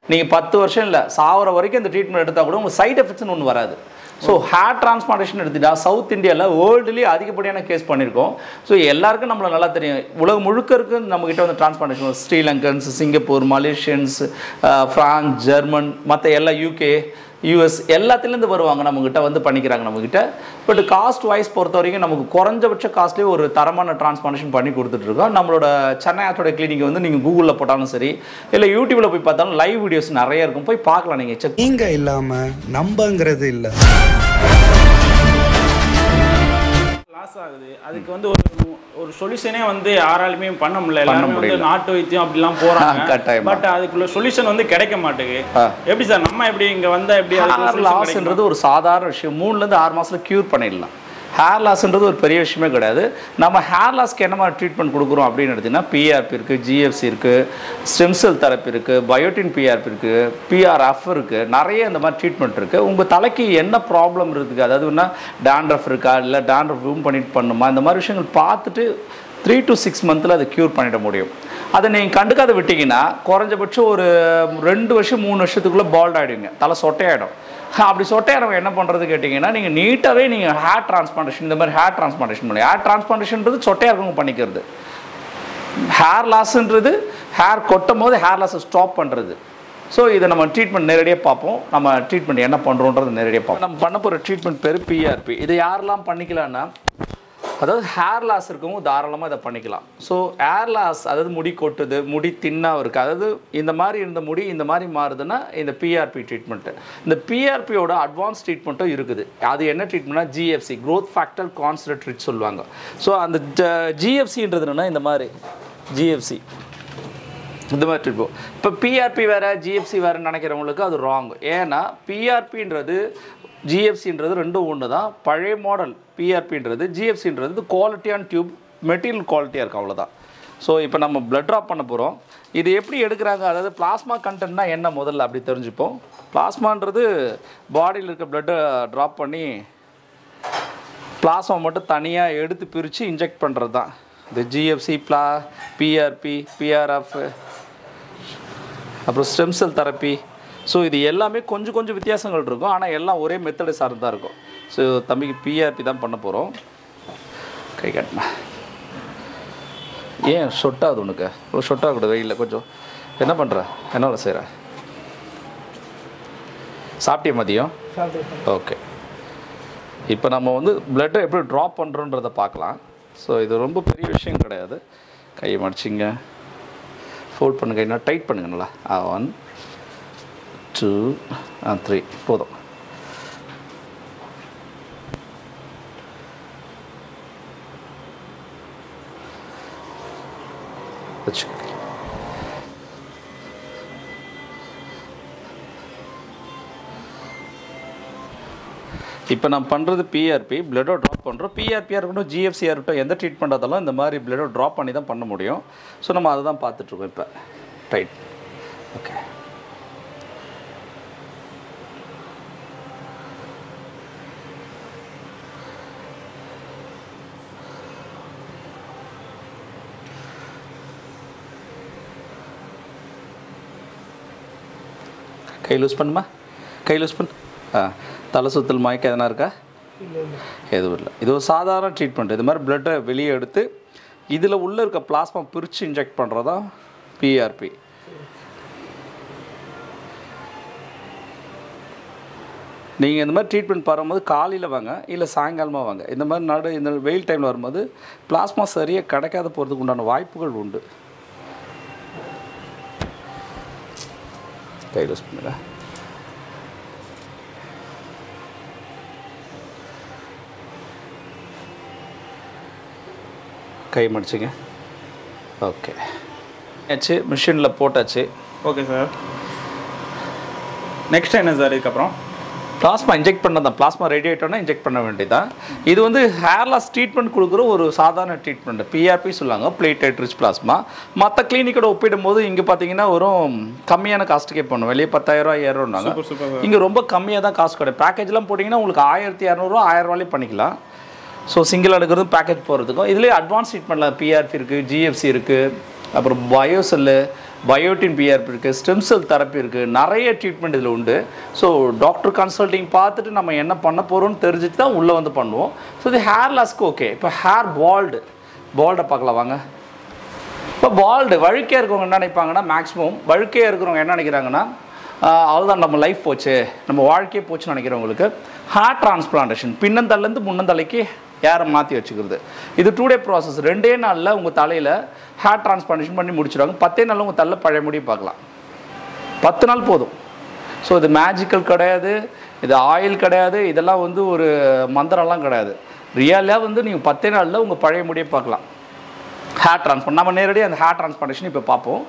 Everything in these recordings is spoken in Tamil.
நீங்கள் பத்து வருஷம் இல்லை சாவர வரைக்கும் இந்த ட்ரீட்மெண்ட் எடுத்தால் கூட உங்கள் சைடு எஃபெக்ட்ஸ்னு ஒன்று வராது ஸோ ஹேர் டிரான்ஸ்பிளான்டேஷன் எடுத்துட்டா சவுத் இந்தியாவில் வேர்ல்டுலேயே அதிகப்படியான கேஸ் பண்ணியிருக்கோம் ஸோ எல்லாருக்கும் நம்மள நல்லா தெரியும் உலகம் முழுக்க இருக்கு நம்மக்கிட்ட வந்து transplantation Sri Lankans Singapore Malaysians France German மற்ற எல்லா யூகே யூஎஸ் எல்லாத்துலேருந்து வருவாங்க நம்மக்கிட்ட வந்து பண்ணிக்கிறாங்க நம்மக்கிட்ட பட் காஸ்ட் வைஸ் பொறுத்த வரைக்கும் நமக்கு குறைஞ்சபட்ச காஸ்ட்லேயே ஒரு தரமான டிரான்ஸ்பார்மேஷன் பண்ணி கொடுத்துட்ருக்கோம் நம்மளோட சென்னை ஆத்தோட கிளினிக் வந்து நீங்கள் கூகுளில் போட்டாலும் சரி இல்லை யூடியூப்பில் போய் பார்த்தாலும் லைவ் வீடியோஸ் நிறைய இருக்கும் போய் பார்க்கலாம் நீங்கள் செக் நீங்க இல்லாம நம்பங்கிறது இல்ல லாஸ் ஆகுது அதுக்கு வந்து ஒரு ஒரு சொல்யூஷனே வந்து யாராலுமே பண்ண முடியல எல்லாருமே வந்து முடியல. நாட்டு வைத்தியம் அப்படிலாம் ஆ, போறாங்க கட்டாயமா. பட் அதுக்குள்ள சொல்யூஷன் வந்து கிடைக்க மாட்டேங்குது ஆ. எப்படி சார் நம்ம எப்படி இங்க வந்தா எப்படி அதுக்கு ஹேர் solution கிடைக்குமா? லாஸ்ன்றது ஒரு சாதாரண விஷயம் மூணுலேருந்து ஆறு மாதத்தில் க்யூர் பண்ணிடலாம் ஹேர் லாஸ்ன்றது ஒரு பெரிய விஷயமே கிடையாது நம்ம ஹேர் லாஸ்க்கு என்ன மாதிரி ட்ரீட்மெண்ட் கொடுக்குறோம் அப்படின்னு எடுத்தீங்கன்னா பிஆர்பி இருக்குது ஜிஎஃப்சி இருக்குது ஸ்டெம் செல் தெரப்பி இருக்குது பயோட்டின் பிஆர்பி இருக்குது பிஆர்எஃப் இருக்குது நிறைய இந்த மாதிரி ட்ரீட்மெண்ட் இருக்குது உங்கள் தலைக்கு என்ன ப்ராப்ளம் இருக்குது அதாவது என்ன டேண்ட்ரஃப் இருக்கா இல்லை டேண்ட்ரஃப் ரூம் பண்ணிட்டு பண்ணுமா இந்த மாதிரி விஷயங்கள் பார்த்துட்டு த்ரீ டு சிக்ஸ் மந்தில் அதை க்யூர் பண்ணிட முடியும் அதை நீங்கள் கண்டுக்காத விட்டீங்கன்னா குறைஞ்சபட்சம் ஒரு ரெண்டு வருஷம் மூணு வருஷத்துக்குள்ளே பால்ட் ஆகிடுவீங்க தலை சொட்டையாயிடும் அப்படி சொட்டையாரவங்க என்ன பண்ணுறது கேட்டிங்கன்னா நீங்கள் நீட்டாகவே நீங்கள் ஹேர் டிரான்ஸ்பிளான்டேஷன் இந்த மாதிரி ஹேர் டிரான்ஸ்பிளான்டேஷன் பண்ணி ஹேர் டிரான்ஸ்பிளான்டேஷன்றது சொட்டையாக இருக்கவங்க பண்ணிக்கிறது ஹேர் லாஸ்ன்றது ஹேர் கொட்டும் போது ஹேர் லாஸை ஸ்டாப் பண்ணுறது ஸோ இதை நம்ம ட்ரீட்மெண்ட் நேரடியாக பார்ப்போம் நம்ம ட்ரீட்மெண்ட் என்ன பண்ணுறோன்றது நேரடியாக பார்ப்போம் நம்ம பண்ண போகிற ட்ரீட்மெண்ட் பேர் பிஆர்பி இதை யாரெல்லாம் பண்ணிக்கலாம்னா அதாவது ஹேர் லாஸ் இருக்கவங்க தாராளமாக இதை பண்ணிக்கலாம் ஸோ ஹேர் லாஸ் அதாவது முடி கொட்டுது முடி தின்னாக இருக்குது அதாவது இந்த மாதிரி இருந்த முடி இந்த மாதிரி மாறுதுன்னா இந்த பிஆர்பி ட்ரீட்மெண்ட்டு இந்த பிஆர்பியோட அட்வான்ஸ் ட்ரீட்மெண்ட்டும் இருக்குது அது என்ன ட்ரீட்மெண்ட்னா ஜிஎஃப்சி growth factor கான்சன்ட்ரேட் சொல்லுவாங்க ஸோ அந்த ஜிஎஃப்சின்றது என்னன்னா இந்த மாதிரி ஜிஎஃப்சி இந்த மாதிரி இருக்கும் இப்போ பிஆர்பி வேறு ஜிஎஃப்சி வேறுன்னு நினைக்கிறவங்களுக்கு அது ராங் ஏன்னா பிஆர்பின்றது ஜிஎஃப்சின்றது ரெண்டும் ஒன்று தான் பழைய மாடல் பிஆர்பின்றது ஜிஎஃப்சின்றது குவாலிட்டியான டியூப் மெட்டீரியல் குவாலிட்டியாக இருக்கும் அவ்வளோதான் ஸோ இப்போ நம்ம blood ட்ராப் பண்ண போகிறோம் இது எப்படி எடுக்கிறாங்க அதாவது பிளாஸ்மா கண்டென்ட்னா என்ன முதல்ல அப்படி தெரிஞ்சுப்போம் பிளாஸ்மான்றது பாடியில் இருக்க பிளட்டை ட்ராப் பண்ணி பிளாஸ்மா மட்டும் தனியாக எடுத்து பிரித்து இன்ஜெக்ட் பண்ணுறது தான் இந்த ஜிஎஃப்சி பிளா பிஆர்பி பிஆர்எஃப் அப்புறம் ஸ்டெம் செல் தெரப்பி ஸோ இது எல்லாமே கொஞ்சம் கொஞ்சம் வித்தியாசங்கள் இருக்கும் ஆனால் எல்லாம் ஒரே மெத்தடை சார்ந்து தான் இருக்கும் ஸோ தம்பிக்கு பிஆர்பி தான் பண்ண போகிறோம் கை காட்டினா ஏன் சொட்டாது உனக்கு ஒரு சொட்டாகக்கூடாது வெயிலில் கொஞ்சம் என்ன பண்ணுற என்ன வேலை செய்கிற சாப்பிட்டிய மதியம் ஓகே இப்போ நம்ம வந்து பிளட்டை எப்படி ட்ராப் பண்ணுறோன்றதை பார்க்கலாம் ஸோ இது ரொம்ப பெரிய விஷயம் கிடையாது கையை மடிச்சிங்க ஃபோல்ட் பண்ணுங்க இன்னும் டைட் பண்ணுங்க நல்லா ah one two ah three போதும் வச்சுக்கோங்க இப்போ நான் பண்ணுறது பிஆர்பி பிளட்டோ ட்ராப் பண்ணுறோம் பிஆர்பியாக இருக்கட்டும் ஜிஎஃப்சியாக இருக்கட்டும் எந்த ட்ரீட்மெண்ட் இருந்தாலும் இந்த மாதிரி பிளட்டோ ட்ராப் பண்ணி தான் பண்ண முடியும் ஸோ நம்ம அதை தான் பார்த்துட்ருக்கோம் இப்போ ரைட் ஓகே கை லூஸ் பண்ணுமா கை லூஸ் பண்ணு ஆ தலை சுத்தல் மயக்கம் எதனா இருக்கா எதுவும் இல்லை இது ஒரு சாதாரண ட்ரீட்மெண்ட் இது மாதிரி பிளட்டை வெளியே எடுத்து இதில் உள்ளே இருக்க பிளாஸ்மா பிரித்து இன்ஜெக்ட் பண்ணுறது தான் பிஆர்பி நீங்கள் இந்த மாதிரி ட்ரீட்மெண்ட் வரும்போது காலையில் வாங்க இல்லை சாயங்காலமாக வாங்க இந்த மாதிரி நடு இந்த வெயில் டைமில் வரும்போது பிளாஸ்மா சரியாக கிடைக்காத போகிறதுக்கு உண்டான வாய்ப்புகள் உண்டு கை யூஸ் பண்ணுங்க கை மடிச்சுங்க ஓகே ஆச்சு மிஷினில் போட்டாச்சு ஓகே சார் நெக்ஸ்ட் என்ன சார் இதுக்கப்புறம் பிளாஸ்மா இன்ஜெக்ட் பண்ண தான் பிளாஸ்மா ரெடி ஆகிட்டோன்னா இன்ஜெக்ட் பண்ண வேண்டியதான் இது வந்து ஹேர் லாஸ் ட்ரீட்மெண்ட் கொடுக்குற ஒரு சாதாரண ட்ரீட்மெண்ட் பிஆர்பி சொல்லுவாங்க பிளேட்டட் ரிச் பிளாஸ்மா மற்ற கிளினிக்கோட ஒப்பிடும்போது இங்கே பார்த்தீங்கன்னா வெறும் கம்மியான காஸ்ட்டுக்கே பண்ணும் வெளியே பத்தாயிரம் ஐயாயிரம்னாங்க சூப்பர் சூப்பர் இங்கே ரொம்ப கம்மியாக தான் காசு கிடையாது பேக்கேஜ்லாம் போட்டிங்கன்னா உங்களுக்கு ஆயிரத்தி இரநூறுவா ஆயிரம் ரூபாயிலே பண்ணிக்கலாம் ஸோ சிங்கிள் எடுக்கிறதும் பேக்கேஜ் போகிறதுக்கும் இதுலேயே அட்வான்ஸ் ட்ரீட்மெண்ட்டில் பிஆர்பி இருக்குது ஜிஎஃப்சி இருக்குது அப்புறம் பயோசெல்லு பயோட்டின் பிஆர்பி இருக்குது ஸ்டெம் செல் தெரப்பி இருக்குது நிறைய ட்ரீட்மெண்ட் இதில் உண்டு ஸோ டாக்டர் கன்சல்டிங் பார்த்துட்டு நம்ம என்ன பண்ண போகிறோம்னு தெரிஞ்சுட்டு தான் உள்ளே வந்து பண்ணுவோம் ஸோ இது ஹேர் லாஸ்க்கு ஓகே இப்போ ஹேர் பால்டு பால்டை பார்க்கலாம் வாங்க இப்போ பால்டு வழுக்கையாக இருக்கிறவங்க என்ன நினைப்பாங்கன்னா மேக்ஸிமம் வழுக்கையாக இருக்கிறவங்க என்ன நினைக்கிறாங்கன்னா ஆஹ் அவ்வளோதான் நம்ம லைஃப் போச்சு நம்ம வாழ்க்கையே போச்சுன்னு நினைக்கிறவங்களுக்கு ஹேர் டிரான்ஸ்பிளான்டேஷன் பின்னந்தல்லேருந்து முன்னந்தலைக்கு ஹேரை மாற்றி வச்சுக்கிறது இது டூ டே ப்ராசஸ் ரெண்டே நாளில் உங்கள் தலையில் ஹேர் டிரான்ஸ்பிளான்டேஷன் பண்ணி முடிச்சிடுவாங்க பத்தே நாளில் உங்கள் தலை பழைய முடி பார்க்கலாம் பத்து நாள் போதும் ஸோ இது மேஜிக்கல் கிடையாது இது ஆயில் கிடையாது இதெல்லாம் வந்து ஒரு மந்திரம்லாம் கிடையாது ரியலாக வந்து நீங்கள் பத்தே நாளில் உங்கள் பழைய முடியை பார்க்கலாம் ஹேர் டிரான்ஸ்பர் நம்ம நேரடியாக அந்த ஹேர் டிரான்ஸ்பிளான்டேஷன் இப்போ பார்ப்போம்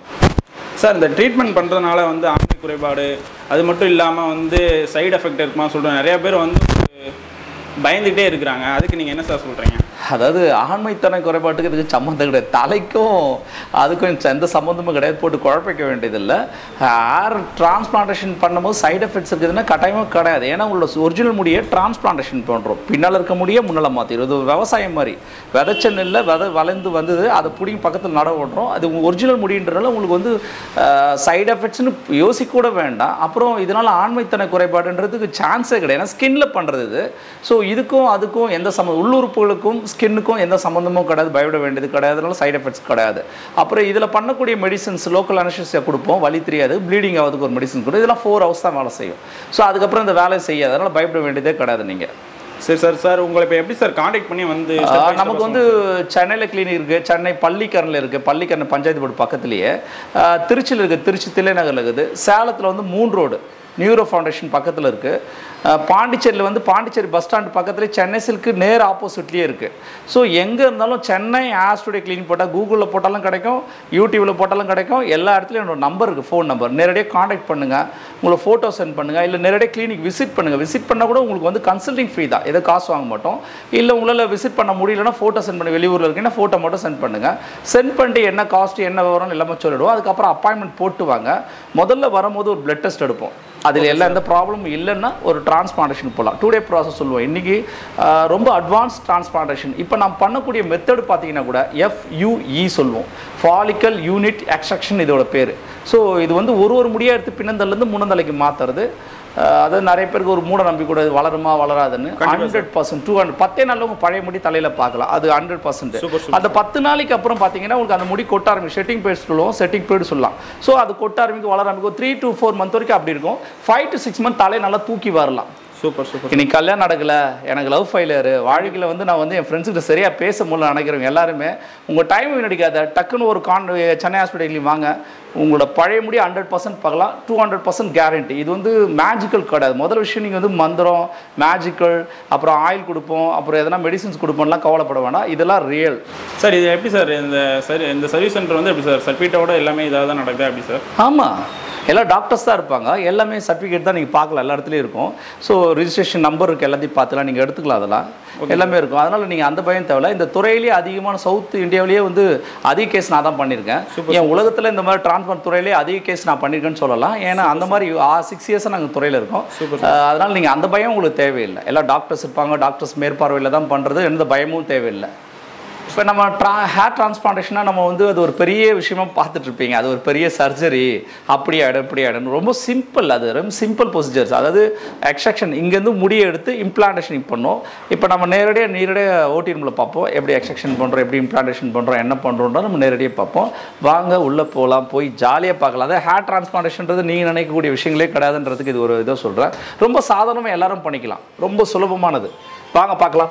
சார் இந்த ட்ரீட்மெண்ட் பண்ணுறதுனால வந்து ஆண்மை குறைபாடு அது மட்டும் இல்லாமல் வந்து சைடு எஃபெக்ட் இருக்குமா சொல்கிறேன் நிறைய பேர் வந்து பயந்துக்கிட்டே இருக்கிறாங்க அதுக்கு நீங்கள் என்ன சார் சொல்கிறீங்க அதாவது ஆண்மைத்தன குறைபாட்டுக்கு இதுக்கு சம்மந்தம் கிடையாது தலைக்கும் அதுக்கும் எந்த சம்மந்தமும் கிடையாது போட்டு குழப்பிக்க வேண்டியதில்லை ஹேர் டிரான்ஸ்பிளான்டேஷன் பண்ணும்போது சைடு எஃபெக்ட்ஸ் இருக்குதுன்னா கட்டாயமாக கிடையாது ஏன்னா உங்களோட ஒரிஜினல் முடியை டிரான்ஸ்பிளான்டேஷன் பண்ணுறோம் பின்னால் இருக்க முடிய முன்னால் மாற்றிடும் இது விவசாயம் மாதிரி விதைச்ச நெல்லை விதை வளைந்து வந்தது அதை பிடிங்கி பக்கத்தில் நட விடுறோம் அது உங்கள் ஒரிஜினல் முடின்றனால உங்களுக்கு வந்து சைடு எஃபெக்ட்ஸ்னு யோசிக்க கூட வேண்டாம் அப்புறம் இதனால் ஆண்மைத்தன குறைபாடுன்றதுக்கு சான்ஸே கிடையாது ஏன்னா ஸ்கின்ல பண்ணுறது இது ஸோ இதுக்கும் அதுக்கும் எந்த சம்மந்தம் உள்ளுறுப்புகளுக்கும் ஸ்கின்னுக்கும் எந்த சம்மந்தமும் கிடையாது பயப்பட வேண்டியது கிடையாது அதனால சைடு எஃபெக்ட்ஸ் கிடையாது அப்புறம் இதில் பண்ணக்கூடிய மெடிசன்ஸ் லோக்கல் அனஸ்டேசியா கொடுப்போம் வலி தெரியாது ப்ளீடிங் ஆகிறதுக்கு ஒரு மெடிசன் கொடுக்கும் இதெல்லாம் ஃபோர் ஹவர்ஸ் தான் வேலை செய்யும் ஸோ அதுக்கப்புறம் இந்த வேலையை செய்யாது அதனால் பயப்பட வேண்டியதே கிடையாது நீங்கள் சரி சார் சார் உங்களை இப்போ எப்படி சார் காண்டாக்ட் பண்ணி வந்து ஆஹ் step by step நமக்கு வந்து சென்னையில் கிளினிக் இருக்குது சென்னை பள்ளிக்கரணில் இருக்குது பள்ளிக்கரணை பஞ்சாயத்து போர்டு பக்கத்துலேயே ஆஹ் திருச்சியில் இருக்குது திருச்சி தில்லைநகரில் இருக்குது சேலத்தில் வந்து மூணு ரோடு நியூரோ ஃபவுண்டேஷன் பக்கத்தில் இருக்குது பாண்டிச்சேரியில் வந்து பாண்டிச்சேரி பஸ் ஸ்டாண்ட் பக்கத்துலேயே சென்னை சில்க்கு நேர் ஆப்போசிட்லேயே இருக்குது ஸோ எங்கே இருந்தாலும் சென்னை ஆஸ்டுடியோ கிளினிக் போட்டால் கூகுளில் போட்டாலும் கிடைக்கும் யூடியூப்பில் போட்டாலும் கிடைக்கும் எல்லா இடத்துலையும் என்னோட நம்பர் இருக்குது ஃபோன் நம்பர் நேரடியாக காண்டாக்ட் பண்ணுங்கள் உங்களை ஃபோட்டோ சென்ட் பண்ணுங்கள் இல்லை நேரடியாக கிளினிக் விசிட் பண்ணுங்கள் விசிட் பண்ணால் கூட உங்களுக்கு வந்து கன்சல்டிங் ஃப்ரீ தான் எதுவும் காசு வாங்க மாட்டோம் இல்லை உங்களால் விசிட் பண்ண முடியலன்னா ஃபோட்டோ சென்ட் பண்ணி வெளியூரில் இருக்கீங்கன்னா ஃபோட்டோ மட்டும் சென்ட் பண்ணுங்கள் சென்ட் பண்ணிட்டு என்ன காஸ்ட் என்ன விவரம் எல்லாமே சொல்லிடுவோம் அதுக்கப்புறம் அப்பாயின்மெண்ட் போட்டு வாங்க முதல்ல வரும்போது ஒரு பிளட் டெஸ்ட் எடுப்போம் அதில் எல்லாம் எந்த ப்ராப்ளமும் இல்லைன்னா ஒரு டிரான்ஸ்பிளான்டேஷன் போகலாம் டூ டே ப்ராசஸ் சொல்லுவோம் இன்றைக்கி ரொம்ப அட்வான்ஸ் டிரான்ஸ்பிளான்டேஷன் இப்போ நம்ம பண்ணக்கூடிய மெத்தட் பார்த்தீங்கன்னா கூட எஃப்யூஇ சொல்லுவோம் ஃபாலிக்கல் யூனிட் எக்ஸ்ட்ரக்ஷன் இதோட பேர் ஸோ இது வந்து ஒரு ஒரு முடியாக எடுத்து பின்னந்தல்லேருந்து முன்னந்தலைக்கு மாற்றுறது அது நிறைய பேருக்கு ஒரு மூட நம்பி கூட இது வளருமா வளராதுன்னு ஹண்ட்ரட் பர்சன்ட் டூ ஹண்ட்ரட் பத்தே நாளில் உங்கள் பழைய முடி தலையில் பார்க்கலாம் அது ஹண்ட்ரட் பர்சன்ட் Super, super. அந்த பத்து நாளைக்கு அப்புறம் பார்த்தீங்கன்னா உங்களுக்கு அந்த முடி கொட்ட ஆரம்பிக்கும் செட்டிங் பீரியட் சொல்லுவோம் செட்டிங் பீரியட் சொல்லலாம் ஸோ அது கொட்ட ஆரம்பிக்கும் வளர ஆரம்பிக்கும் த்ரீ to ஃபோர் மந்த் வரைக்கும் அப்படி இருக்கும் ஃபைவ் to சிக்ஸ் மந்த் தலையை நல்லா தூக்கி வரலாம் சூப்பர் சூப்பர் இன்னைக்கு கல்யாணம் நடக்கல எனக்கு லவ் ஃபெயிலியர் வாழ்க்கையில் வந்து நான் வந்து என் ஃப்ரெண்ட்ஸ்கிட்ட சரியாக பேச முடியல நினைக்கிறவங்க எல்லாருமே உங்கள் டைம் வீணடிக்காத டக்குன்னு ஒரு கான் சென்னை ஹாஸ்பிட்டல்லையும் வாங்க உங்களோட பழைய முடி ஹண்ட்ரட் பர்சன்ட் பார்க்கலாம் டூ ஹண்ட்ரட் பர்சன்ட் கேரண்டி இது வந்து மேஜிக்கல் கிடையாது முதல் விஷயம் நீங்கள் வந்து மந்திரம் மேஜிக்கல் அப்புறம் ஆயில் கொடுப்போம் அப்புறம் எதனா மெடிசின்ஸ் கொடுப்போம்லாம் கவலைப்பட வேணாம் இதெல்லாம் ரியல் சார் இது எப்படி சார் இந்த சரி இந்த சர்வீஸ் சென்டர் வந்து எப்படி சார் சர்டிஃபிகேட்டோட எல்லாமே இதாக தான் நடக்குது எப்படி சார் ஆமாம் எல்லாம் டாக்டர்ஸ் தான் இருப்பாங்க எல்லாமே சர்டிஃபிகேட் தான் நீங்கள் பார்க்கலாம் எல்லா இடத்துலையும் இருக்கும் ஸோ ரிஜிஸ்ட்ரேஷன் நம்பர் இருக்குது எல்லாத்தையும் பார்த்துலாம் நீங்கள் எடுத்துக்கலாம் அதெல்லாம் எல்லாமே இருக்கும் அதனால் நீங்கள் அந்த பயம் தேவையில்ல இந்த துறையிலேயே அதிகமான சவுத் இந்தியாவிலேயே வந்து அதிக கேஸ் நான் தான் பண்ணியிருக்கேன் என் உலகத்தில் இந்த மாதிரி டிரான்ஸ்போர்ட் துறையிலேயே அதிக கேஸ் நான் பண்ணியிருக்கேன்னு சொல்லலாம் ஏன்னா அந்த மாதிரி சிக்ஸ் இயர்ஸாக நாங்கள் துறையில் இருக்கோம் அஹ் அதனால் நீங்கள் அந்த பயம் உங்களுக்கு தேவையில்லை எல்லாம் டாக்டர்ஸ் இருப்பாங்க டாக்டர்ஸ் மேற்பார்வையில் தான் பண்ணுறது எந்த பயமும் தேவையில்லை இப்போ நம்ம ட்ரா ஹேர் டிரான்ஸ்பிளான்டேஷனாக நம்ம வந்து அது ஒரு பெரிய விஷயமா பார்த்துட்டு இருப்பீங்க அது ஒரு பெரிய சர்ஜரி அப்படி ஆகிடும் இப்படி ஆகிடும் ரொம்ப சிம்பிள் அது ரொம்ப சிம்பிள் ப்ரொசீஜர்ஸ் அதாவது எக்ஸ்ட்ரக்ஷன் இங்கேருந்து முடியை எடுத்து இம்ப்ளான்டேஷன் பண்ணோம் இப்போ நம்ம நேரடியாக நேரடியாக ஓடி ரூமில் பார்ப்போம் எப்படி எக்ஸ்ட்ரக்ஷன் பண்ணுறோம் எப்படி இம்ப்ளான்டேஷன் பண்ணுறோம் என்ன பண்ணுறோன்றத நம்ம நேரடியாக பார்ப்போம் வாங்க உள்ளே போகலாம் போய் ஜாலியாக பார்க்கலாம் அதாவது ஹேர் டிரான்ஸ்பிளான்டேஷன்றது நீங்கள் நினைக்கக்கூடிய விஷயங்களே கிடையாதுன்றதுக்கு இது ஒரு இதை சொல்கிறேன் ரொம்ப சாதாரணமாக எல்லாரும் பண்ணிக்கலாம் ரொம்ப சுலபமானது வாங்க பார்க்கலாம்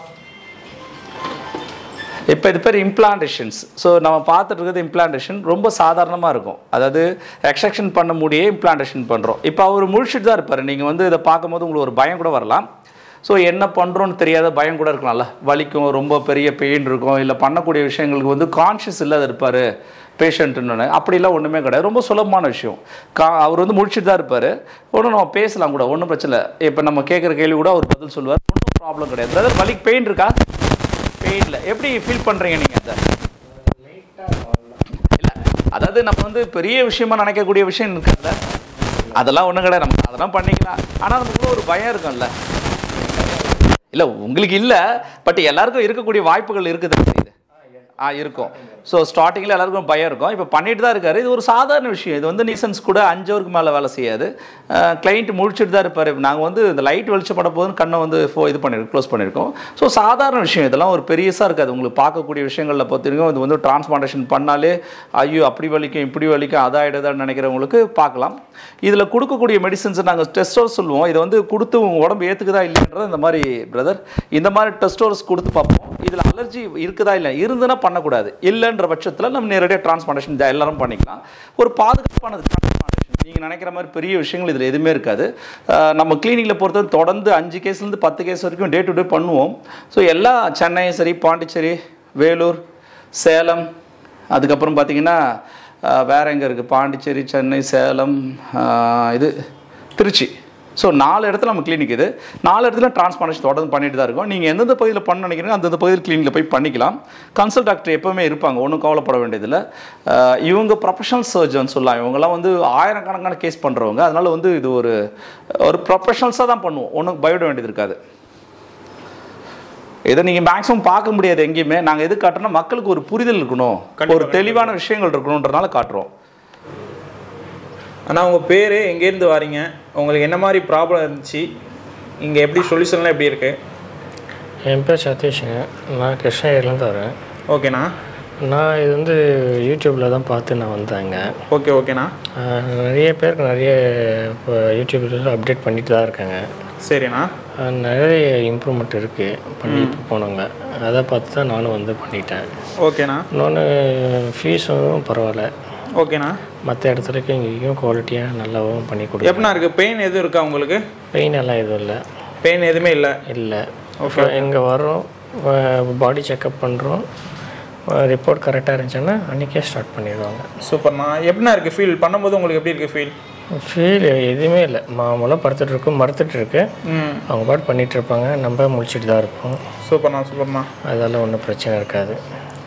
இப்போ இது பேர் இம்ப்ளான்டேஷன்ஸ் ஸோ நம்ம பார்த்துட்டு இருக்கிறது இம்ப்ளான்டேஷன் ரொம்ப சாதாரணமாக இருக்கும் அதாவது எக்ஸ்ட்ரக்ஷன் பண்ண முடியே இம்ப்ளான்டேஷன் பண்ணுறோம் இப்போ அவர் முழிச்சிட்டு தான் இருப்பார் நீங்கள் வந்து இதை பார்க்கும்போது உங்களுக்கு ஒரு பயம் கூட வரலாம் ஸோ என்ன பண்ணுறோன்னு தெரியாத பயம் கூட இருக்கலாம்ல வலிக்கும் ரொம்ப பெரிய பெயின் இருக்கும் இல்லை பண்ணக்கூடிய விஷயங்களுக்கு வந்து கான்ஷியஸ் இல்லாத இருப்பார் பேஷண்ட்டுன்னு அப்படிலாம் ஒன்றுமே கிடையாது ரொம்ப சுலபமான விஷயம் கா அவர் வந்து முடிச்சுட்டு தான் இருப்பார் ஒன்றும் நம்ம பேசலாம் கூட ஒன்றும் பிரச்சனை இல்லை இப்போ நம்ம கேட்குற கேள்வி கூட அவர் பதில் சொல்லுவார் ஒன்றும் ப்ராப்ளம் கிடையாது பிரதர் வலி பெயின் இருக்கா பெயினில் எப்படி ஃபீல் பண்ணுறீங்க நீங்கள் அதை இல்லை அதாவது நம்ம வந்து பெரிய விஷயமா நினைக்கக்கூடிய விஷயம் இருக்குல்ல அதெல்லாம் ஒன்றும் கிடையாது நம்ம அதெல்லாம் பண்ணிக்கலாம் ஆனால் நமக்குள்ள ஒரு பயம் இருக்கும்ல இல்லை உங்களுக்கு இல்லை பட் எல்லாருக்கும் இருக்கக்கூடிய வாய்ப்புகள் இருக்குது தெரியுது ஆ இருக்கும் ஸோ ஸ்டார்டிங்கில் எல்லாருக்கும் பயம் இருக்கும் இப்போ பண்ணிட்டு தான் இருக்காரு இது ஒரு சாதாரண விஷயம் இது வந்து நீசன்ஸ் கூட அஞ்சு ஹவருக்கு மேலே வேலை செய்யாது கிளைண்ட் முழிச்சிட்டு தான் இருப்பார் நாங்கள் வந்து இந்த லைட் வெளிச்சப்பட போதுன்னு கண்ணை வந்து ஃபோ இது பண்ணிருக்கோம் க்ளோஸ் பண்ணியிருக்கோம் ஸோ சாதாரண விஷயம் இதெல்லாம் ஒரு பெரியசாக இருக்காது உங்களுக்கு பார்க்கக்கூடிய விஷயங்களில் பார்த்திருக்கோம் இது வந்து டிரான்ஸ்பிளான்டேஷன் பண்ணாலே ஐயோ அப்படி வலிக்கும் இப்படி வலிக்கும் அதாயிடுதான்னு நினைக்கிறவங்களுக்கு பார்க்கலாம் இதில் கொடுக்கக்கூடிய மெடிசன்ஸ் நாங்கள் டெஸ்டோர்ஸ் சொல்லுவோம் இதை வந்து கொடுத்து உங்கள் உடம்பு ஏற்றுக்குதா இல்லைன்றது இந்த மாதிரி பிரதர் இந்த மாதிரி டெஸ்டோர்ஸ் கொடுத்து பார்ப்போம் இதில் அலர்ஜி இருக்குதா இல்லை இருந்துன்னா பண்ணக்கூடாது இல்லைன்ற பட்சத்தில் நம்ம நேரடியாக டிரான்ஸ்பிளான்டேஷன் எல்லாரும் பண்ணிக்கலாம் ஒரு பாதுகாப்பானது டிரான்ஸ்பிளான்டேஷன் நீங்கள் நினைக்கிற மாதிரி பெரிய விஷயங்கள் இதில் எதுவுமே இருக்காது அஹ் நம்ம கிளினிக்கில் பொறுத்தவரை தொடர்ந்து அஞ்சு கேஸ்லேருந்து பத்து கேஸ் வரைக்கும் டே டு டே பண்ணுவோம் ஸோ எல்லா சென்னை சரி பாண்டிச்சேரி வேலூர் சேலம் அதுக்கப்புறம் பார்த்தீங்கன்னா அஹ், வேற எங்கே இருக்குது பாண்டிச்சேரி சென்னை சேலம் அஹ், இது திருச்சி ஸோ நாலு இடத்துல நம்ம கிளினிக் இது நாலு இடத்துல டிரான்ஸ்பிளான்டேஷன் தொடர்ந்து பண்ணிட்டு தான் இருக்கோம் நீங்கள் எந்தெந்த பகுதியில் பண்ண நினைக்கிறீங்க அந்தந்த பகுதியில் கிளினிக்கில் போய் பண்ணிக்கலாம் கன்சல்ட் டாக்டர் எப்போவுமே இருப்பாங்க ஒன்றும் கவலைப்பட வேண்டியதில்லை அஹ், இவங்க ப்ரொஃபஷனல் சர்ஜன் சொல்லலாம் இவங்கெல்லாம் வந்து ஆயிரக்கணக்கான கேஸ் பண்ணுறவங்க அதனால வந்து இது ஒரு ஒரு ப்ரொஃபஷனல்ஸாக தான் பண்ணுவோம் ஒன்றும் பயப்பட வேண்டியது இருக்காது இதை நீங்கள் மேக்ஸிமம் பார்க்க முடியாது எங்கேயுமே நாங்கள் எது காட்டுறோம்னா மக்களுக்கு ஒரு புரிதல் இருக்கணும் கண்டிப்பா, ஒரு தெளிவான விஷயங்கள் இருக்கணுன்றனால காட்டுறோம் ஆனால் உங்கள் பேர் எங்கேருந்து வாரீங்க உங்களுக்கு என்ன மாதிரி ப்ராப்ளம் இருந்துச்சு இங்கே எப்படி சொல்யூஷன்லாம் எப்படி இருக்குது என் பேர் சதீஷுங்க நான் கிருஷ்ணகிரிலேருந்து வரேன் ஓகேண்ணா நான் இது வந்து யூடியூப்பில் தான் பார்த்து நான் வந்தேங்க ஓகே ஓகேண்ணா ஆஹ் நிறைய பேருக்கு நிறைய இப்போ யூடியூப்பில் அப்டேட் பண்ணிட்டு தான் இருக்காங்க சரிண்ணா ஆஹ் நிறைய இம்ப்ரூவ்மெண்ட் இருக்குது பண்ணிட்டு போனவங்க அதை பார்த்து தான் நானும் வந்து பண்ணிட்டேன் ஓகேண்ணா இன்னொன்று ஃபீஸும் பரவாயில்ல ஓகேண்ணா மற்ற இடத்துலக்கு இங்கேயும் குவாலிட்டியாக நல்லாவும் பண்ணி கொடுக்கும் எப்படிண்ணா இருக்குது பெயின் எதுவும் இருக்கா உங்களுக்கு பெயின் எல்லாம் எதுவும் இல்லை பெயின் எதுவுமே இல்லை இல்லை இப்போ இங்கே வரோம் பாடி செக்கப் பண்ணுறோம் ரிப்போர்ட் கரெக்டாக இருந்துச்சுன்னா அன்றைக்கே ஸ்டார்ட் பண்ணிடுவாங்க சூப்பர்ண்ணா எப்படிண்ணா இருக்குது ஃபீல் பண்ணும்போது உங்களுக்கு எப்படி இருக்குது ஃபீல் ஃபீல் எதுவுமே இல்லை மாமூலாக படுத்துட்டு இருக்கும் மறுத்துட்டு இருக்கு ம் அவங்க பாட்டு பண்ணிட்டு இருப்பாங்க நம்ம முழிச்சிட்டு தான் இருப்போம் சூப்பர்ண்ணா சூப்பர்ண்ணா அதெல்லாம் ஒன்றும் பிரச்சனை இருக்காது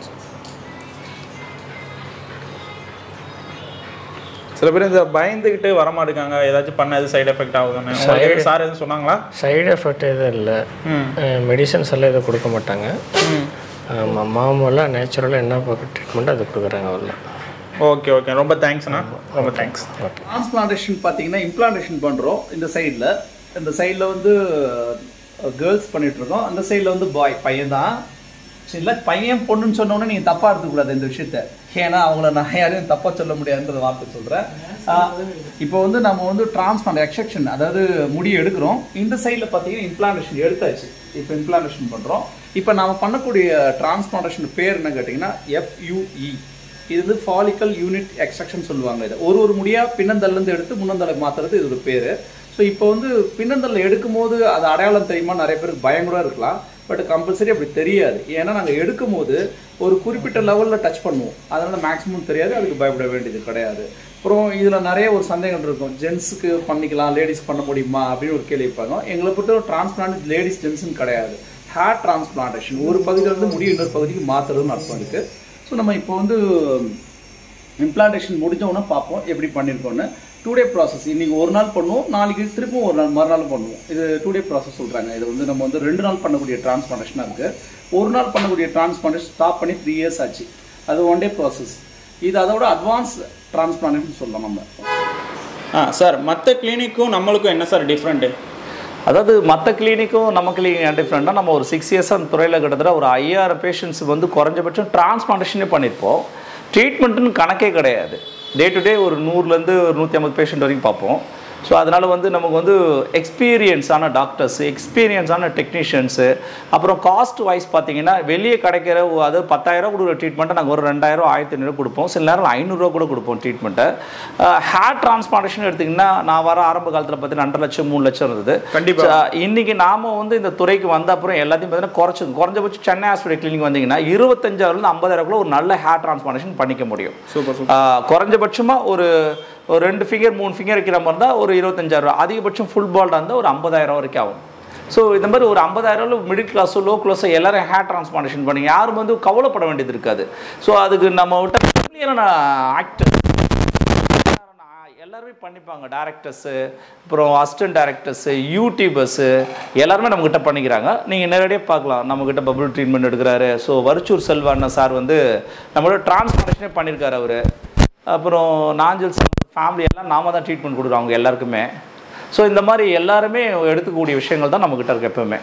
சில பேர் இந்த பயந்துக்கிட்டு வரமாட்டுக்காங்க ஏதாச்சும் பண்ண எது சைடு எஃபெக்ட் ஆகுதுன்னு உங்களுக்கு சார் எதுவும் சொன்னாங்களா சைடு எஃபெக்ட் எதுவும் இல்லை ம் மெடிசன்ஸ் எல்லாம் எதுவும் கொடுக்க மாட்டாங்க ம் ஆமா, மாமூலாக நேச்சுரலாக என்ன ட்ரீட்மெண்ட் அது கொடுக்குறாங்க அவ்வளோ ஓகே ஓகே ரொம்ப தேங்க்ஸ்ண்ணா ரொம்ப தேங்க்ஸ் ஓகே டிரான்ஸ்பிளான்டேஷன் பார்த்தீங்கன்னா இம்ப்ளான்டேஷன் பண்ணுறோம் இந்த சைடில் இந்த சைடில் வந்து கேர்ள்ஸ் பண்ணிட்டு இருக்கோம் அந்த சைடில் வந்து பாய் பையன் தான் சரிங்களா பையன் பொண்ணுன்னு சொன்னோன்னே நீங்கள் தப்பாக எடுத்துக்கூடாது இந்த விஷயத்த ஏன்னா அவங்கள நான் யாரையும் தப்பாக சொல்ல முடியாதுன்ற வார்த்தை சொல்கிறேன் இப்போ வந்து நம்ம வந்து டிரான்ஸ்பிளான்ட் எக்ஸெக்ஷன் அதாவது முடி எடுக்கிறோம் இந்த சைடில் பார்த்தீங்கன்னா இம்ப்ளான்டேஷன் எடுத்தாச்சு இப்போ இம்ப்ளான்டேஷன் பண்ணுறோம் இப்போ நாம பண்ணக்கூடிய டிரான்ஸ்பிளான்டேஷன் பேர் என்ன கேட்டிங்கன்னா எஃப்யூஇ இது வந்து ஃபாலிக்கல் யூனிட் எக்ஸ்ட்ரக்ஷன் சொல்லுவாங்க இது ஒரு ஒரு முடியா பின்னந்தல்லேருந்து எடுத்து முன்னந்தலை மாத்துறது இது ஒரு பேர் ஸோ இப்போ வந்து பின்னந்தல்ல எடுக்கும்போது அது அடையாளம் தெரியுமா நிறைய பேருக்கு பயம் கூட இருக்கலாம் பட் கம்பல்சரி அப்படி தெரியாது ஏன்னா நாங்கள் எடுக்கும்போது ஒரு குறிப்பிட்ட லெவலில் டச் பண்ணுவோம் அதனால மேக்ஸிமம் தெரியாது அதுக்கு பயப்பட வேண்டியது கிடையாது அப்புறம் இதில் நிறைய ஒரு சந்தேகம் இருக்கும் ஜென்ஸுக்கு பண்ணிக்கலாம் லேடிஸ் பண்ண முடியுமா அப்படின்னு ஒரு கேள்வி வைப்பாங்க எங்களை பொறுத்தவரை டிரான்ஸ்பிளான்ட் லேடிஸ் ஜென்ஸுன்னு கிடையாது ஹேர் டிரான்ஸ்பிளான்டேஷன் ஒரு பகுதியிலேருந்து முடி இன்னொரு பகுதிக்கு மாற்றுறதுன்னு அர்த்தம் இருக்குது ஸோ நம்ம இப்போ வந்து இம்ப்ளான்டேஷன் முடிஞ்ச உடனே பார்ப்போம் எப்படி பண்ணியிருக்கோன்னு டூ டே ப்ராசஸ் இன்னைக்கு ஒரு நாள் பண்ணுவோம் நாளைக்கு திருப்பும் ஒரு நாள் மறுநாள் பண்ணுவோம் இது டூ டே ப்ராசஸ் சொல்கிறாங்க இது வந்து நம்ம வந்து ரெண்டு நாள் பண்ணக்கூடிய டிரான்ஸ்பிளான்டேஷனாக இருக்குது ஒரு நாள் பண்ணக்கூடிய டிரான்ஸ்பிளான்டேஷன் ஸ்டாப் பண்ணி த்ரீ இயர்ஸ் ஆச்சு அது ஒன் டே ப்ராசஸ் இது அதோட அட்வான்ஸ் டிரான்ஸ்பிளான்டேஷன் சொல்லலாம் நம்ம ஆ சார் மற்ற கிளினிக்கும் நம்மளுக்கும் என்ன சார் டிஃப்ரெண்ட்டு அதாவது மற்ற கிளினிக்கும் நம்ம கிளினிக் டிஃப்ரெண்ட்டாக நம்ம ஒரு சிக்ஸ் இயர்ஸ் அந்த துறையில் கிட்டத்தட்ட ஒரு ஐயாயிரம் பேஷண்ட்ஸ் வந்து குறைஞ்சபட்சம் டிரான்ஸ்பிளான்டேஷனே பண்ணியிருப்போம் ட்ரீட்மெண்ட்டுன்னு கணக்கே கிடையாது டே டு டே ஒரு நூறுலேருந்து ஒரு நூற்றி ஐம்பது பேஷண்ட் வரைக்கும் பார்ப்போம் ஸோ அதனால் வந்து நமக்கு வந்து எக்ஸ்பீரியன்ஸான டாக்டர்ஸ் எக்ஸ்பீரியன்ஸான டெக்னீஷியன்ஸு அப்புறம் காஸ்ட் வைஸ் பார்த்தீங்கன்னா வெளியே கிடைக்கிற ஒ- அதாவது பத்தாயிரம் கொடுக்குற ட்ரீட்மெண்ட்டை நாங்கள் ஒரு ரெண்டாயிரம் ஆயிரத்தி ஐநூறு கொடுப்போம் சில நேரம் ஐநூறுரூவா கூட கொடுப்போம் ட்ரீட்மெண்ட்டை ஹேர் டிரான்ஸ்பிளான்டேஷன் எடுத்திங்கன்னா நான் வர ஆரம்ப காலத்தில் பார்த்தீங்கன்னா ரெண்டரை லட்சம் மூணு லட்சம் இருந்தது கண்டிப்பா. So, இன்னைக்கு நாம வந்து இந்த துறைக்கு வந்த அப்புறம் எல்லாத்தையும் பார்த்தீங்கன்னா குறைச்சு குறைஞ்சபட்சம் சென்னை ஹாஸ்பிட்டல் கிளினிக் வந்தீங்கன்னா இருபத்தஞ்சாயிரம் ஐம்பதாயிரம் ஒரு நல்ல ஹேர் டிரான்ஸ்பிளான்டேஷன் பண்ணிக்க முடியும் சூப்பர் சூப்பர் ஆஹ் குறைஞ்சபட்சமாக ஒரு ஒரு ரெண்டு ஃபிங்கர் மூணு ஃபிங்கர் வைக்கிற மாதிரி இருந்தால் ஒரு இருபத்தஞ்சாயிரம் ரூபா அதிகபட்சம் ஃபுல் பால்டாக இருந்தால் ஒரு ஐம்பதாயிரம் வரைக்கும் ஆகும் ஸோ இந்த மாதிரி ஒரு ஐம்பதாயிரம் மிடில் கிளாஸோ லோ கிளாஸோ எல்லாரும் ஹேர் டிரான்ஸ்பிளான்டேஷன் பண்ணி யாரும் வந்து கவலைப்பட வேண்டியது இருக்காது ஸோ அதுக்கு நம்ம விட்ட நான் ஆக்டர் எல்லாருமே பண்ணிப்பாங்க டேரக்டர்ஸு அப்புறம் அசிஸ்டன்ட் டேரக்டர்ஸு யூடியூபர்ஸு எல்லாருமே நம்மக்கிட்ட பண்ணிக்கிறாங்க நீங்கள் நேரடியாக பார்க்கலாம் நம்மக்கிட்ட பபுள் ட்ரீட்மெண்ட் எடுக்கிறாரு ஸோ வரிச்சூர் செல்வாண்ண சார் வந்து நம்மளோட டிரான்ஸ்போர்டேஷனே பண்ணியிருக்காரு அவர் அப்புறம் நாஞ்சல் சார் ஃபேமிலி எல்லாம் நாம தான் ட்ரீட்மெண்ட் கொடுக்குறோம் அவங்க எல்லாருக்குமே ஸோ இந்த மாதிரி எல்லாருமே எடுத்துக்கக்கூடிய விஷயங்கள் தான் நம்மக்கிட்ட இருக்கு எப்பவுமே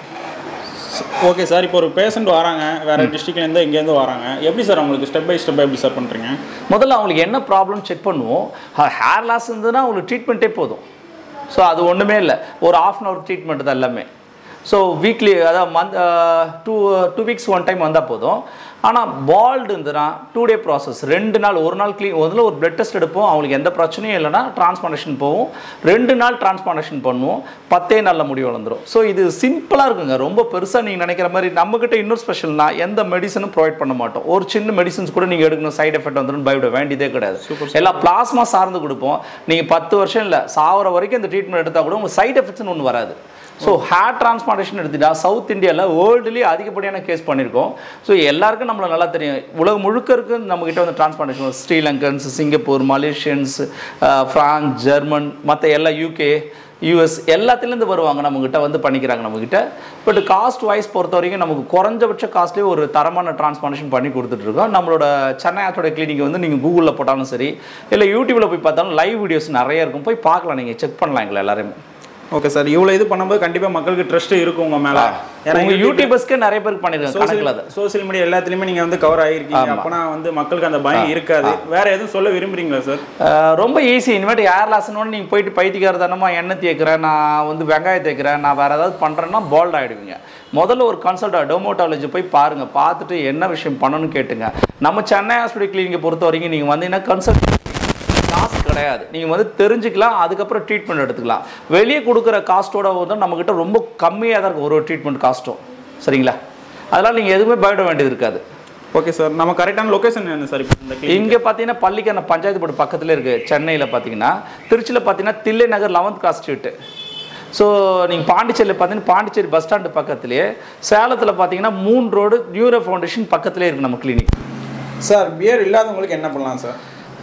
ஓகே சார் இப்போ ஒரு பேஷண்ட் வராங்க வேற டிஸ்ட்ரிக்ட்லேருந்து எங்கேருந்து வராங்க எப்படி சார் அவங்களுக்கு ஸ்டெப் பை ஸ்டெப் எப்படி சார் பண்ணுறீங்க முதல்ல அவங்களுக்கு என்ன ப்ராப்ளம் செக் பண்ணுவோம் ஹேர் லாஸ் இருந்ததுன்னா அவங்களுக்கு ட்ரீட்மெண்ட்டே போதும் ஸோ அது ஒன்றுமே இல்லை ஒரு ஆஃப் அன் ஹவர் ட்ரீட்மெண்ட் தான் எல்லாமே ஸோ வீக்லி அதாவது month two two weeks one time வந்தால் போதும் ஆனால் பால்டு இருந்ததுன்னா டூ டே ப்ராசஸ் ரெண்டு நாள் ஒரு நாள் க்ளீன் முதல்ல ஒரு பிளட் டெஸ்ட் எடுப்போம் அவங்களுக்கு எந்த பிரச்சனையும் இல்லைன்னா டிரான்ஸ்பாண்டேஷன் போவோம் ரெண்டு நாள் டிரான்ஸ்பாண்டேஷன் பண்ணுவோம் பத்தே நாளில் முடிவு வந்துடும் ஸோ இது சிம்பிளாக இருக்குங்க ரொம்ப பெருசாக நீங்கள் நினைக்கிற மாதிரி நம்மக்கிட்ட இன்னொரு ஸ்பெஷல்னா எந்த மெடிசனும் ப்ரொவைட் பண்ண மாட்டோம் ஒரு சின்ன மெடிசன்ஸ் கூட நீங்கள் எடுக்கணும் சைடு எஃபெக்ட் வந்துடும் பயப்பட வேண்டியதே கிடையாது எல்லாம் பிளாஸ்மா சார்ந்து கொடுப்போம் நீங்கள் பத்து வருஷம் இல்லை சாவர வரைக்கும் இந்த ட்ரீட்மெண்ட் எடுத்தால் கூட உங்களுக்கு சைடு எஃபெக்ட்ஸ்னு ஒன்று வராது ஸோ ஹேர் டிரான்ஸ்பிளான்டேஷன் எடுத்துட்டா சவுத் இந்தியாவில் வேர்ல்டுலேயே அதிகப்படியான கேஸ் பண்ணியிருக்கோம் ஸோ எல்லாருக்கும் நம்மளை நல்லா தெரியும் உலகம் முழுக்க இருக்கு நம்மக்கிட்ட வந்து transplantation Sri Lankans Singapore Malaysians France German மற்ற எல்லா யூகே யூஎஸ் எல்லாத்துலேருந்து வருவாங்க நம்மக்கிட்ட வந்து பண்ணிக்கிறாங்க நம்மக்கிட்ட பட் காஸ்ட் வைஸ் பொறுத்த வரைக்கும் நமக்கு குறைஞ்சபட்ச காஸ்ட்லேயே ஒரு தரமான டிரான்ஸ்பிளான்டேஷன் பண்ணி கொடுத்துட்ருக்கோம் நம்மளோட சென்னை ஆத்தோட கிளினிக் வந்து நீங்கள் கூகுளில் போட்டாலும் சரி இல்லை யூடியூப்பில் போய் பார்த்தாலும் லைவ் வீடியோஸ் நிறைய இருக்கும் போய் பார்க்கலாம் நீங்கள் செக் பண்ணலாம் எங்களை எல்லாருமே ஓகே சார் இவ்வளோ இது பண்ணும்போது கண்டிப்பாக மக்களுக்கு ட்ரஸ்ட் இருக்கும் உங்கள் மேலே உங்க யூடியூபர்ஸ்க்கு நிறைய பேருக்கு பண்ணிருக்காங்க கணக்குல அது சோசியல் மீடியா எல்லாத்துலேயுமே நீங்கள் வந்து கவர் ஆகிருக்கீங்க ஆமா. அப்போனா வந்து மக்களுக்கு அந்த பயம் இருக்காது வேற எதுவும் சொல்ல விரும்புறீங்களா சார் அஹ் ரொம்ப ஈஸி இனிமேட்டு ஏர் லாஸ்னு நீங்கள் போயிட்டு பைத்தியக்காரத்தனமா எண்ணெய் தேய்க்கிறேன் நான் வந்து வெங்காயம் தேய்க்கிறேன் நான் வேற ஏதாவது பண்ணுறேன்னா பால்ட் ஆகிடுவீங்க முதல்ல ஒரு கன்சல்ட் டெர்மோட்டாலஜி போய் பாருங்க பார்த்துட்டு என்ன விஷயம் பண்ணணும்னு கேட்டுங்க நம்ம சென்னை ஹாஸ்பிட்டல் கிளினிக்கை பொறுத்த வரைக்கும் நீங்கள் வந்தீங்கன்னா கன்சல்ட் காசு கிடையாது நீங்கள் வந்து தெரிஞ்சுக்கலாம் அதுக்கப்புறம் ட்ரீட்மெண்ட் எடுத்துக்கலாம் வெளியே கொடுக்குற காஸ்ட்டோட வந்து நம்மக்கிட்ட ரொம்ப கம்மியாக தான் இருக்கும் ஒரு ட்ரீட்மெண்ட் காஸ்ட்டும் சரிங்களா அதனால் நீங்கள் எதுவுமே பயப்பட வேண்டியது இருக்காது ஓகே சார் நம்ம கரெக்டான லொகேஷன் என்ன சார் இப்போ இந்த clinic? இங்கே பார்த்தீங்கன்னா பள்ளிக்கான பஞ்சாயத்து போர்டு பக்கத்தில் இருக்குது சென்னையில் பார்த்தீங்கன்னா திருச்சியில் பார்த்தீங்கன்னா Thillai Nagar eleventh class street so நீங்கள் பாண்டிச்சேரியில் பார்த்தீங்கன்னா பாண்டிச்சேரி பஸ் ஸ்டாண்டு பக்கத்துலேயே சேலத்தில் பார்த்தீங்கன்னா மூணு ரோடு நியூரோ ஃபவுண்டேஷன் பக்கத்துலேயே இருக்குது நம்ம கிளினிக் சார் பியர் இல்லாதவங்களுக்கு என்ன பண்ணலாம் சார்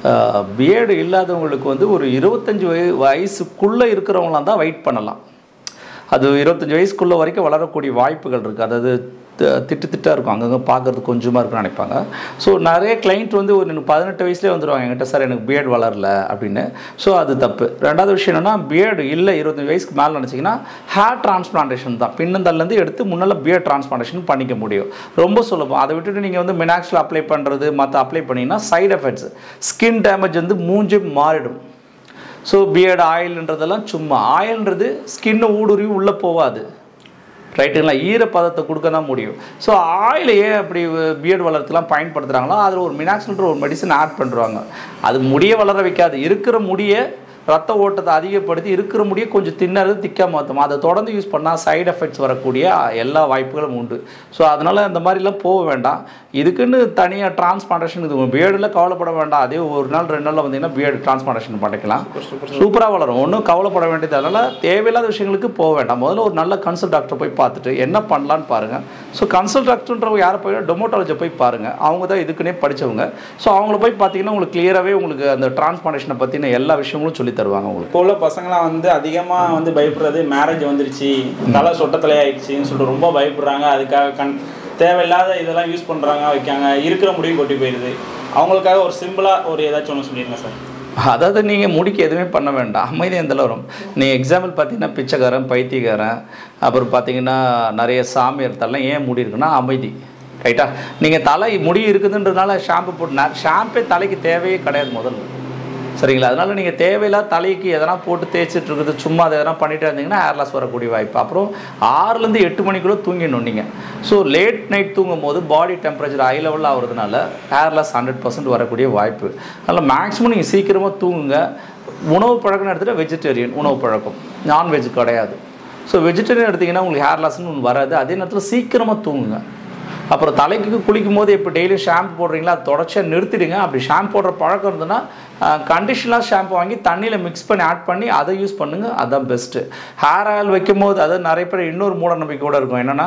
பிஎட் இல்லாதவங்களுக்கு வந்து ஒரு இருபத்தஞ்சி வய வயசுக்குள்ளே இருக்கிறவங்களாம் தான் வெயிட் பண்ணலாம் அது இருபத்தஞ்சி வயசுக்குள்ள வரைக்கும் வளரக்கூடிய வாய்ப்புகள் இருக்குது அதாவது தி- திட்டு திட்டாக இருக்கும் அங்கங்கே பார்க்கறதுக்கு கொஞ்சமாக இருக்குன்னு நினைப்பாங்க ஸோ நிறைய கிளைண்ட் வந்து ஒரு எனக்கு பதினெட்டு வயசுலேயே வந்துடுவாங்க என்கிட்ட சார் எனக்கு பிஎட் வளரல அப்படின்னு ஸோ அது தப்பு ரெண்டாவது விஷயம் என்னென்னா பிஎட் இல்லை இருபத்தஞ்சி வயசுக்கு மேலே நினச்சிங்கன்னா ஹேர் டிரான்ஸ்பிளான்டேஷன் தான் பின்னந்தல்லேருந்து எடுத்து முன்னால் பிஎட் டிரான்ஸ்பிளான்டேஷன் பண்ணிக்க முடியும் ரொம்ப சுலபம் அதை விட்டுட்டு நீங்கள் வந்து மினாக்ஸில் அப்ளை பண்ணுறது மற்ற அப்ளை பண்ணிங்கன்னா சைடு எஃபெக்ட்ஸ் ஸ்கின் டேமேஜ் வந்து மூஞ்சி மாறிடும் ஸோ பியர்டு ஆயில்ன்றதெல்லாம் சும்மா ஆயில்ன்றது ஸ்கின்னை ஊடுருவி உள்ளே போகாது ரைட்டுங்களா ஈரப்பதத்தை கொடுக்க தான் முடியும் ஸோ ஆயில் ஏன் அப்படி பியர்டு வளர்த்துலாம் பயன்படுத்துகிறாங்களோ அதில் ஒரு மினாக்ஸ்ன்ற ஒரு மெடிசன் ஆட் பண்ணுறாங்க அது முடியை வளர வைக்காது இருக்கிற முடியை ரத்த ஓட்டத்தை அதிகப்படுத்தி இருக்கிற முடியை கொஞ்சம் தின்னறது திக்கா மாற்றும் அதை தொடர்ந்து யூஸ் பண்ணால் சைடு எஃபெக்ட்ஸ் வரக்கூடிய எல்லா வாய்ப்புகளும் உண்டு ஸோ அதனால் இந்த மாதிரிலாம் போக வேண்டாம் இதுக்குன்னு தனியாக டிரான்ஸ்பாண்டேஷன் இது பியர்டில் கவலைப்பட வேண்டாம் அதே ஒரு நாள் ரெண்டு நாளில் வந்தீங்கன்னா பியர்டு டிரான்ஸ்பாண்டேஷன் பண்ணிக்கலாம் சூப்பராக வளரும் ஒன்றும் கவலைப்பட வேண்டியது அதனால் தேவையில்லாத விஷயங்களுக்கு போக வேண்டாம் முதல்ல ஒரு நல்ல கன்சல்ட் டாக்டர் போய் பார்த்துட்டு என்ன பண்ணலான்னு பாருங்கள் ஸோ கன்சல்ட் டாக்டர்ன்றவங்க யாரை போய் டொமோட்டாலஜி போய் பாருங்கள் அவங்க தான் இதுக்குன்னே படித்தவங்க ஸோ அவங்கள போய் பார்த்தீங்கன்னா உங்களுக்கு கிளியராகவே உங்களுக்கு அந்த டிரான்ஸ்பாண்டேஷனை பற்றின எல்லா விஷயங்களும் சொல்லி தருவாங்க உங்களுக்கு இப்போ உள்ள பசங்களாம் வந்து அதிகமாக வந்து பயப்படுறது மேரேஜ் வந்துருச்சு தலை சொட்டத்தலை ஆயிடுச்சுன்னு சொல்லிட்டு ரொம்ப பயப்படுறாங்க அதுக்காக கண் தேவையில்லாத இதெல்லாம் யூஸ் பண்ணுறாங்க வைக்காங்க இருக்கிற முடிவு கொட்டி போயிடுது அவங்களுக்காக ஒரு சிம்பிளாக ஒரு ஏதாச்சும் ஒன்று சொல்லிடுங்க சார் அதாவது நீங்கள் முடிக்க எதுவுமே பண்ண வேண்டாம் அமைதி எந்த வரும் நீ எக்ஸாம்பிள் பார்த்தீங்கன்னா பிச்சைக்காரன் பைத்தியக்காரன் அப்புறம் பார்த்தீங்கன்னா நிறைய சாமியார் தரலாம் ஏன் முடி இருக்குன்னா அமைதி ரைட்டா நீங்கள் தலை முடி இருக்குதுன்றதுனால ஷாம்பு போட்டு ஷாம்பே தலைக்கு தேவையே கிடையாது முதல்ல சரிங்களா அதனால நீங்கள் தேவையில்லாத தலைக்கு எதனா போட்டு தேய்ச்சிட்டு இருக்குது சும்மா அதை எதனா பண்ணிட்டே இருந்தீங்கன்னா ஹேர் லாஸ் வரக்கூடிய வாய்ப்பு அப்புறம் ஆறுலேருந்து எட்டு மணிக்குள்ளே தூங்கிடணும் நீங்கள் ஸோ லேட் நைட் தூங்கும் போது பாடி டெம்பரேச்சர் ஹை லெவலில் ஆகுறதுனால ஹேர் லாஸ் ஹண்ட்ரட் பர்சன்ட் வரக்கூடிய வாய்ப்பு அதனால் மேக்ஸிமம் நீங்கள் சீக்கிரமாக தூங்குங்க உணவு பழக்கம்னு எடுத்துகிட்டு வெஜிடேரியன் உணவு பழக்கம் நான்வெஜ் கிடையாது ஸோ வெஜிடேரியன் எடுத்திங்கன்னா உங்களுக்கு ஹேர் லாஸ்னு ஒன்று வராது அதே நேரத்தில் சீக்கிரமாக தூங்குங்க அப்புறம் தலைக்கு குளிக்கும் போது இப்போ டெய்லி ஷாம்பு போடுறீங்களா அதை தொடர்ச்சியாக நிறுத்திடுங்க அப்படி ஷாம்பு போடுற பழக்கம் இருந்ததுன்னா கண்டிஷனலாக ஷாம்பு வாங்கி தண்ணியில் மிக்ஸ் பண்ணி ஆட் பண்ணி அதை யூஸ் பண்ணுங்கள் அதுதான் பெஸ்ட்டு ஹேர் ஆயில் வைக்கும் போது அதாவது நிறைய பேர் இன்னொரு மூட நம்பிக்கை கூட இருக்கும் என்னென்னா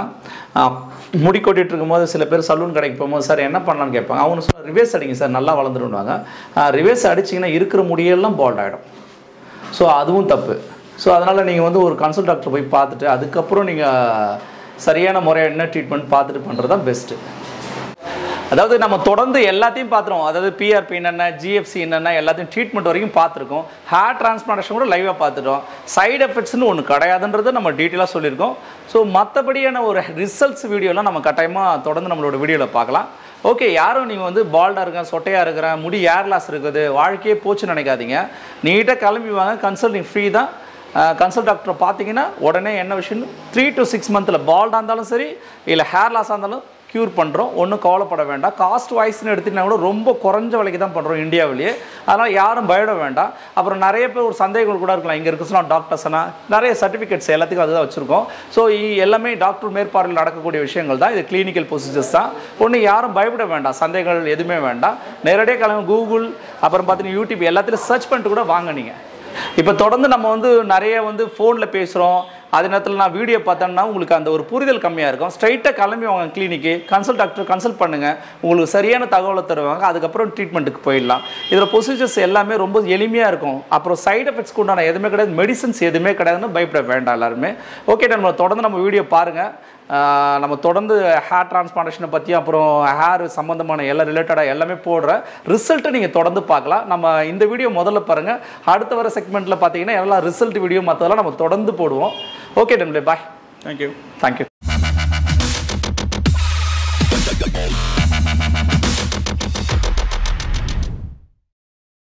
முடி கொட்டிட்டு இருக்கும்போது சில பேர் சலூன் கடைக்கு போகும்போது சார் என்ன பண்ணலாம்னு கேட்பாங்க அவங்க சொல்ல ரிவேர்ஸ் அடிங்க சார் நல்லா வளர்ந்துருவாங்க ரிவேர்ஸ் அடிச்சிங்கன்னா இருக்கிற முடியெல்லாம் பால்ட் ஆகிடும் ஸோ அதுவும் தப்பு ஸோ அதனால் நீங்கள் வந்து ஒரு கன்சல்ட் டாக்டர் போய் பார்த்துட்டு அதுக்கப்புறம் நீங்கள் சரியான முறையாக என்ன ட்ரீட்மெண்ட் பார்த்துட்டு பண்ணுறது தான் பெஸ்ட்டு அதாவது நம்ம தொடர்ந்து எல்லாத்தையும் பார்த்துருவோம் அதாவது பிஆர்பி என்னென்ன ஜிஎஃப்சி என்னென்ன எல்லாத்தையும் ட்ரீட்மெண்ட் வரைக்கும் பார்த்துருக்கோம் ஹேர் டிரான்ஸ்பிளான்டேஷன் கூட லைவாக பார்த்துட்டோம் சைடு எஃபெக்ட்ஸ்னு ஒன்று கிடையாதுன்றதை நம்ம டீட்டெயிலாக சொல்லியிருக்கோம் ஸோ மற்றபடியான ஒரு ரிசல்ட்ஸ் வீடியோலாம் நம்ம கட்டாயமாக தொடர்ந்து நம்மளோட வீடியோவில் பார்க்கலாம் ஓகே யாரும் நீங்கள் வந்து பால்டாக இருக்கேன் சொட்டையாக இருக்கிறேன் முடி ஏர் லாஸ் இருக்குது வாழ்க்கையே போச்சுன்னு நினைக்காதீங்க நீட்டாக கிளம்பி வாங்க கன்சல்டிங் ஃப்ரீ தான் கன்சல்ட் டாக்டரை பார்த்தீங்கன்னா உடனே என்ன விஷயம் த்ரீ டு சிக்ஸ் மந்தில் பால்டாக இருந்தாலும் சரி இல்லை ஹேர் லாஸாக இருந்தாலும் க்யூர் பண்ணுறோம் ஒன்றும் கவலைப்பட வேண்டாம் காஸ்ட் வைஸ்னு எடுத்திங்கன்னா கூட ரொம்ப குறைஞ்ச விலைக்கு தான் பண்ணுறோம் இந்தியாவிலேயே அதனால் யாரும் பயப்பட வேண்டாம் அப்புறம் நிறைய பேர் ஒரு சந்தேகங்கள் கூட இருக்கலாம் இங்கே இருக்க சொன்னால் டாக்டர்ஸ்னா நிறைய சர்டிஃபிகேட்ஸ் எல்லாத்துக்கும் அதுதான் வச்சுருக்கோம் ஸோ எல்லாமே டாக்டர் மேற்பார்வையில் நடக்கக்கூடிய விஷயங்கள் தான் இது கிளினிக்கல் ப்ரொசீஜர்ஸ் தான் ஒன்று யாரும் பயப்பட வேண்டாம் சந்தேகங்கள் எதுவுமே வேண்டாம் நேரடியாக கிளம்பி கூகுள் அப்புறம் பார்த்தீங்கன்னா யூடியூப் எல்லாத்துலையும் சர்ச் பண்ணிட்டு கூட வாங்க நீங்கள் இப்போ தொடர்ந்து நம்ம வந்து நிறைய வந்து ஃபோனில் பேசுகிறோம் அதே நேரத்தில் நான் வீடியோ பார்த்தேன்னா உங்களுக்கு அந்த ஒரு புரிதல் கம்மியாக இருக்கும் ஸ்ட்ரைட்டாக கிளம்பி வாங்க கிளினிக்கு கன்சல்ட் டாக்டர் கன்சல்ட் பண்ணுங்கள் உங்களுக்கு சரியான தகவலை தருவாங்க அதுக்கப்புறம் ட்ரீட்மெண்ட்டுக்கு போயிடலாம் இதில் ப்ரொசீஜர்ஸ் எல்லாமே ரொம்ப எளிமையாக இருக்கும் அப்புறம் சைடு எஃபெக்ட்ஸ்க்கு உண்டான எதுவுமே கிடையாது மெடிசன்ஸ் எதுவுமே கிடையாதுன்னு பயப்பட வேண்டாம் எல்லாருமே ஓகே நம்ம தொடர்ந்து நம்ம வீடியோ பாருங்கள் ஆஹ் நம்ம தொடர்ந்து ஹேர் டிரான்ஸ்பிளான்டேஷனை பற்றி அப்புறம் ஹேர் சம்மந்தமான எல்லாம் ரிலேட்டடாக எல்லாமே போடுறேன் ரிசல்ட்டை நீங்கள் தொடர்ந்து பார்க்கலாம் நம்ம இந்த வீடியோ முதல்ல பாருங்கள் அடுத்த வர செக்மெண்ட்டில் பார்த்தீங்கன்னா எல்லாம் ரிசல்ட் வீடியோ மற்றதெல்லாம் நம்ம தொடர்ந்து போடுவோம் ஓகே டெம்லே பாய் தேங்க்யூ தேங்க்யூ